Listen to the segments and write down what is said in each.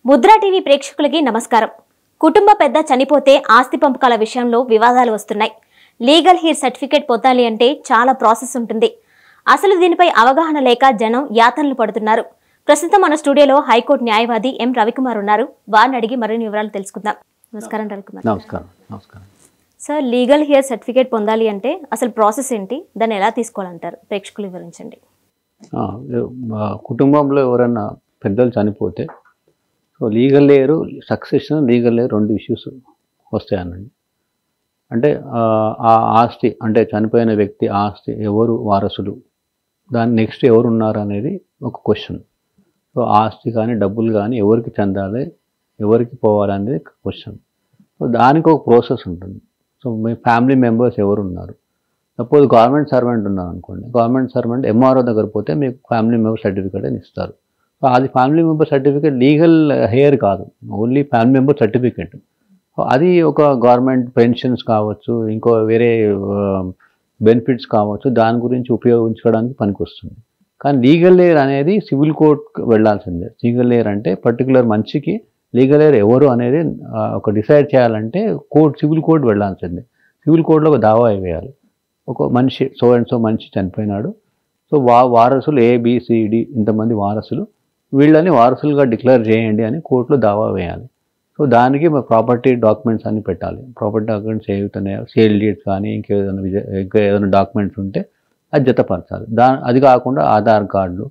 Mudra TV ప్రేక్షకులకి నమస్కారం కుటుంబ పెద్ద చనిపోతే ఆస్తి పంపకాల విషయంలో వివాదాలు వస్తున్నాయి లీగల్ హీర్ సర్టిఫికేట్ పొందాలి అంటే చాలా ప్రాసెస్ ఉంటుంది అసలు దీనిపై అవగాహన లేక జనం యాతనలు పడుతున్నారు ప్రస్తుతం మన స్టూడియోలో హైకోర్టు న్యాయవాది ఎం రవికుమార్ ఉన్నారు వారిని అడిగి మరిన్ని వివరాలు తెలుసుకుందాం నమస్కారం రవికుమార్ నమస్కారం నమస్కారం సార్ లీగల్ హియర్ సర్టిఫికేట్ పొందాలి అంటే అసలు ప్రాసెస్ ఏంటి దాన్ని ఎలా తీసుకోవాలంటారు ప్రేక్షకులు వివరించండి ఆ, మా కుటుంబంలో ఎవరైనా పెద్దలు చనిపోతే so legal heir succession legal heir రెండు ఇష్యూస్ వస్తాయనండి అంటే ఆ, ఆ ఆస్తి అంటే చనిపోయిన వ్యక్తి ఆస్తి ఎవరు వారసులు దాని నెక్స్ట్ ఎవరు ఉన్నారు అనేది ఒక క్వశ్చన్ సో ఆస్తి కానీ డబ్బులు కానీ ఎవరికి చెందాలి ఎవరికి పోవాలనేది క్వశ్చన్ సో దానికి ఒక ప్రాసెస్ ఉంటుంది సో మీ ఫ్యామిలీ మెంబర్స్ ఎవరు ఉన్నారు సపోజ్ గవర్నమెంట్ సర్వెంట్ ఉన్నారు అనుకోండి గవర్నమెంట్ సర్వెంట్ ఎంఆర్ఓ దగ్గర పోతే మీకు ఫ్యామిలీ మెంబర్ సర్టిఫికేట్ అని ఇస్తారు సో అది family member certificate legal heir కాదు only family member certificate so అది ఒక గవర్నమెంట్ పెన్షన్స్ కావచ్చు ఇంకో వేరే బెనిఫిట్స్ కావచ్చు దాని గురించి ఉపయోగించుకోవడానికి పనికొస్తుంది కానీ లీగల్ లేయర్ అనేది సివిల్ కోర్ట్కి వెళ్ళాల్సిందే లీగల్ లేయర్ అంటే పర్టికులర్ మనిషికి లీగల్ లేయర్ ఎవరు అనేది ఆ, ఒక డిసైడ్ చేయాలంటే కోర్ట్ సివిల్ కోర్ట్ వెళ్ళాల్సిందే సివిల్ కోర్టులో ఒక దావా వేయాలి ఒక మనిషి సో అండ్ సో మనిషి చనిపోయినాడు సో వా వారసులు ఏబిసిడి ఇంతమంది వారసులు వీళ్ళని వారసులుగా డిక్లేర్ చేయండి అని కోర్టులో దావా వేయాలి సో దానికి ప్రాపర్టీ డాక్యుమెంట్స్ అన్ని పెట్టాలి ప్రాపర్టీ డాక్యుమెంట్స్ ఏవైతున్నాయో సేల్ డీడ్స్ కానీ ఇంకేదైనా విజ- ఇంకా ఏదైనా డాక్యుమెంట్స్ ఉంటే అది జతపరచాలి దా అది కాకుండా Aadhaar card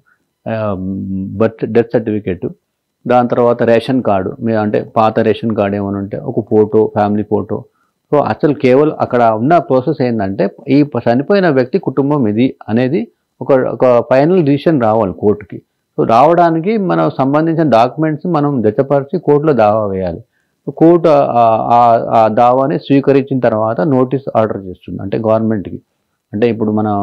birth death certificate దాని తర్వాత రేషన్ కార్డు మీ అంటే పాత రేషన్ కార్డు ఏమైనా ఉంటే ఒక ఫోటో ఫ్యామిలీ ఫోటో సో అసలు కేవలం అక్కడ ఉన్న ప్రాసెస్ ఏంటంటే ఈ చనిపోయిన వ్యక్తి కుటుంబం ఇది అనేది ఒక ఒక ఫైనల్ డిసిషన్ రావాలి కోర్టుకి సో రావడానికి మనం సంబంధించిన డాక్యుమెంట్స్ మనం జతపరిచి కోర్టులో దావా వేయాలి కోర్టు ఆ- ఆ- ఆ దావాని స్వీకరించిన తర్వాత నోటీస్ ఆర్డర్ చేస్తుంది అంటే గవర్నమెంట్కి అంటే ఇప్పుడు మనం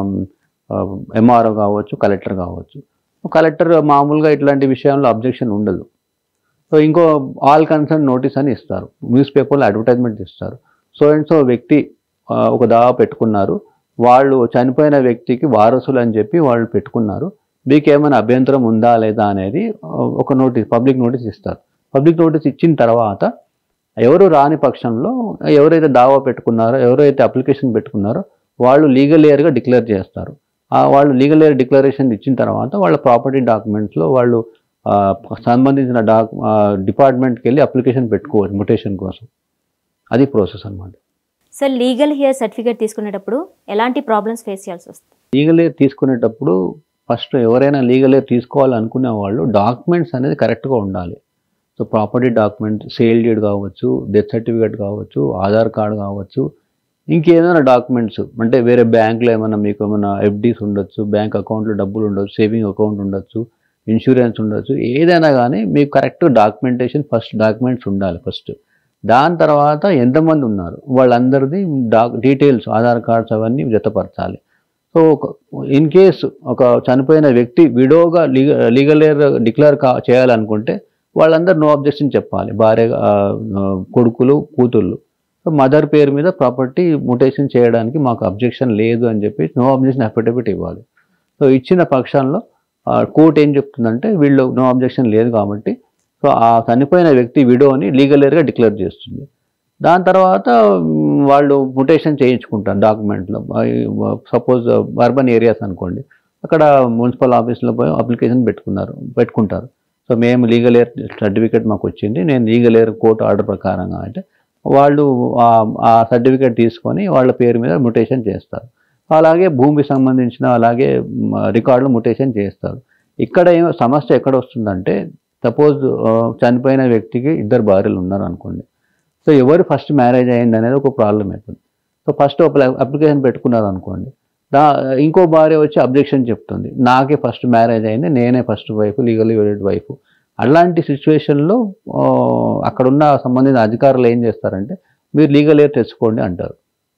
ఎంఆర్ఓ కావచ్చు కలెక్టర్ కావచ్చు కలెక్టర్ మామూలుగా ఇట్లాంటి విషయంలో అబ్జెక్షన్ ఉండదు సో ఇంకో ఆల్ కన్సర్న్ నోటీస్ అని ఇస్తారు న్యూస్ పేపర్లో అడ్వర్టైజ్మెంట్ ఇస్తారు సో అండ్ సో వ్యక్తి ఆ, ఒక దావా పెట్టుకున్నారు వాళ్ళు చనిపోయిన వ్యక్తికి వారసులు అని చెప్పి వాళ్ళు పెట్టుకున్నారు మీకు ఏమైనా అభ్యంతరం ఉందా లేదా అనేది ఆ, ఒక నోటీస్ పబ్లిక్ నోటీస్ ఇస్తారు పబ్లిక్ నోటీస్ ఇచ్చిన తర్వాత ఎవరు రాని పక్షంలో ఎవరైతే దావా పెట్టుకున్నారో ఎవరైతే అప్లికేషన్ పెట్టుకున్నారో వాళ్ళు లీగల్ ఇయర్గా డిక్లేర్ చేస్తారు ఆ వాళ్ళు లీగల్ ఇయర్ డిక్లరేషన్ ఇచ్చిన తర్వాత వాళ్ళ ప్రాపర్టీ డాక్యుమెంట్స్లో వాళ్ళు ఆ, సంబంధించిన డాక్ డిపార్ట్మెంట్కి వెళ్ళి అప్లికేషన్ పెట్టుకోవచ్చు ముటేషన్ కోసం అది ప్రాసెస్ అన్నమాట సార్ లీగల్ హియర్ సర్టిఫికేట్ తీసుకునేటప్పుడు ఎలాంటి ప్రాబ్లమ్స్ ఫేస్ చేయాల్సి వస్తుంది లీగల్ ఎయిర్ తీసుకునేటప్పుడు ఫస్ట్ ఎవరైనా లీగల్ ఎయిర్ తీసుకోవాలనుకునే వాళ్ళు డాక్యుమెంట్స్ అనేది కరెక్ట్గా ఉండాలి so property document sale deed కావచ్చు డెత్ సర్టిఫికేట్ కావచ్చు ఆధార్ కార్డ్ కావచ్చు ఇంకేదైనా డాక్యుమెంట్స్ అంటే వేరే బ్యాంక్లో ఏమైనా మీకు ఏమైనా ఎఫ్డీస్ ఉండొచ్చు బ్యాంక్ అకౌంట్లో డబ్బులు ఉండొచ్చు సేవింగ్ అకౌంట్ ఉండొచ్చు ఇన్సూరెన్స్ ఉండొచ్చు ఏదైనా కానీ మీకు కరెక్ట్ డాక్యుమెంటేషన్ ఫస్ట్ డాక్యుమెంట్స్ ఉండాలి ఫస్ట్ దాని తర్వాత ఎంతమంది ఉన్నారు వాళ్ళందరిది డాక్ డీటెయిల్స్ ఆధార్ కార్డ్స్ అవన్నీ జతపరచాలి సో ఇన్ కేస్ ఒక చనిపోయిన వ్యక్తి విడోగా లీగ లీగల్ ఇయర్ డిక్లేర్ కా చేయాలనుకుంటే వాళ్ళందరూ నో అబ్జెక్షన్ చెప్పాలి భార్య ఆ, ఆ, కొడుకులు కూతుళ్ళు సో మదర్ పేరు మీద ప్రాపర్టీ ముటేషన్ చేయడానికి మాకు అబ్జెక్షన్ లేదు అని చెప్పి నో అబ్జెక్షన్ అఫిడవిట్ ఇవ్వాలి సో ఇచ్చిన పక్షంలో కోర్ట్ ఏం చెప్తుందంటే వీళ్ళు నో అబ్జెక్షన్ లేదు కాబట్టి సో ఆ చనిపోయిన వ్యక్తి విడోని లీగల్ ఇయర్గా డిక్లేర్ చేస్తుంది దాని తర్వాత మ్, వాళ్ళు ముటేషన్ చేయించుకుంటారు డాక్యుమెంట్లో సపోజ్ అర్బన్ ఏరియాస్ అనుకోండి అక్కడ మున్సిపల్ ఆఫీస్లో పోయి అప్లికేషన్ పెట్టుకున్నారు పెట్టుకుంటారు సో మేము లీగల్ ఇయర్ సర్టిఫికేట్ మాకు వచ్చింది నేను లీగల్ ఇయర్ కోర్టు ఆర్డర్ ప్రకారంగా అంటే వాళ్ళు ఆ- ఆ సర్టిఫికేట్ తీసుకొని వాళ్ళ పేరు మీద ముటేషన్ చేస్తారు అలాగే భూమికి సంబంధించిన అలాగే మ్, రికార్డులు ముటేషన్ చేస్తారు ఇక్కడ ఏమో సమస్య ఎక్కడ వస్తుందంటే సపోజ్ చనిపోయిన వ్యక్తికి ఇద్దరు భార్యలు ఉన్నారు అనుకోండి సో ఎవరు ఫస్ట్ మ్యారేజ్ అయింది అనేది ఒక ప్రాబ్లం అవుతుంది సో ఫస్ట్ ఒక అప్లికేషన్ పెట్టుకున్నారు అనుకోండి దా ఇంకో భార్య వచ్చి అబ్జెక్షన్ చెప్తుంది నాకే ఫస్ట్ మ్యారేజ్ అయింది నేనే first wife legally valid wife అలాంటి సిచ్యువేషన్లో అక్కడున్న సంబంధించిన అధికారులు ఏం చేస్తారంటే మీరు లీగల్ ఇయర్ తెచ్చుకోండి అంటారు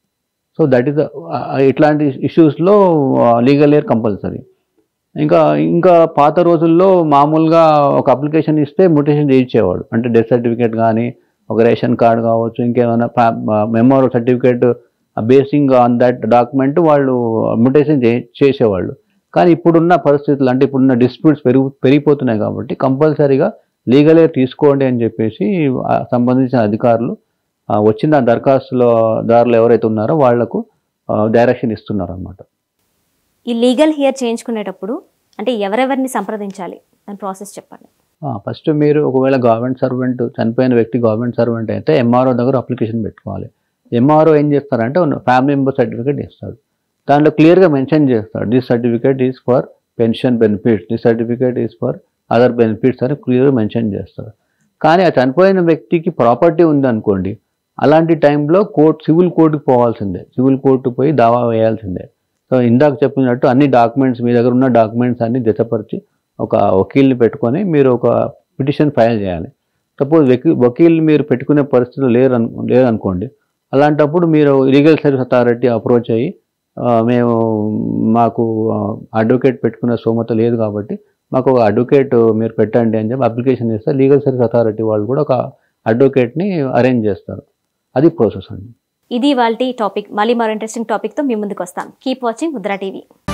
సో దట్ ఈస్ ఇట్లాంటి ఇష్యూస్లో లీగల్ ఇయర్ కంపల్సరీ ఇంకా ఇంకా పాత రోజుల్లో మామూలుగా ఒక అప్లికేషన్ ఇస్తే ముటేషన్ చేయించేవాడు అంటే డెత్ సర్టిఫికేట్ కానీ ఒక రేషన్ కార్డు కావచ్చు ఇంకేమైనా మెమోరో certificate basing on that document వాళ్ళు మ్యుటేషన్ చే చేసేవాళ్ళు కానీ ఇప్పుడున్న పరిస్థితులు అంటే ఇప్పుడున్న డిస్ప్యూట్స్ పెరుగు పెరిగిపోతున్నాయి కాబట్టి కంపల్సరీగా లీగల్ ఎయిర్ తీసుకోండి అని చెప్పేసి ఆ సంబంధించిన అధికారులు ఆ, వచ్చిన ఆ దరఖాస్తుల దారులు ఎవరైతే ఉన్నారో వాళ్లకు డైరెక్షన్ ఇస్తున్నారు అనమాట ఈ లీగల్ హియర్ చేయించుకునేటప్పుడు అంటే ఎవరెవరిని సంప్రదించాలి దాని ప్రాసెస్ చెప్పండి ఫస్ట్ మీరు ఒకవేళ గవర్నమెంట్ సర్వెంట్ చనిపోయిన వ్యక్తి గవర్నమెంట్ సర్వెంట్ అయితే ఎంఆర్ఓ దగ్గర అప్లికేషన్ పెట్టుకోవాలి ఎంఆర్ఓ ఏం చేస్తారంటే ఫ్యామిలీ మెంబర్ సర్టిఫికేట్ ఇస్తాడు దాంట్లో క్లియర్గా మెన్షన్ చేస్తాడు this certificate is for pension benefits this certificate is for other benefits అని క్లియర్గా మెన్షన్ చేస్తారు కానీ ఆ చనిపోయిన వ్యక్తికి ప్రాపర్టీ ఉంది అనుకోండి అలాంటి టైంలో కోర్ట్ సివిల్ కోర్టుకి పోవాల్సిందే సివిల్ కోర్టు పోయి దావా వేయాల్సిందే సో ఇందాక చెప్పినట్టు అన్ని డాక్యుమెంట్స్ మీ దగ్గర ఉన్న డాక్యుమెంట్స్ అన్ని జతపరిచి ఒక వకీల్ని పెట్టుకొని మీరు ఒక పిటిషన్ ఫైల్ చేయాలి సపోజ్ వకీ వకీల్ మీరు పెట్టుకునే పరిస్థితులు లేరు అను లేరనుకోండి అలాంటప్పుడు మీరు లీగల్ సర్వీస్ అథారిటీ అప్రోచ్ అయ్యి ఆ, మేము మాకు అడ్వకేట్ పెట్టుకునే స్తోమత లేదు కాబట్టి మాకు ఒక అడ్వకేట్ మీరు పెట్టండి అని చెప్పి అప్లికేషన్ చేస్తే లీగల్ సర్వీస్ అథారిటీ వాళ్ళు కూడా ఒక అడ్వకేట్ని అరేంజ్ చేస్తారు అది ప్రాసెస్ అండి ఇది వాళ్ళ టాపిక్ మళ్ళీ మరో ఇంట్రెస్టింగ్ టాపిక్తో మీ ముందుకు వస్తాం కీప్ వాచింగ్ ముద్రా టీవీ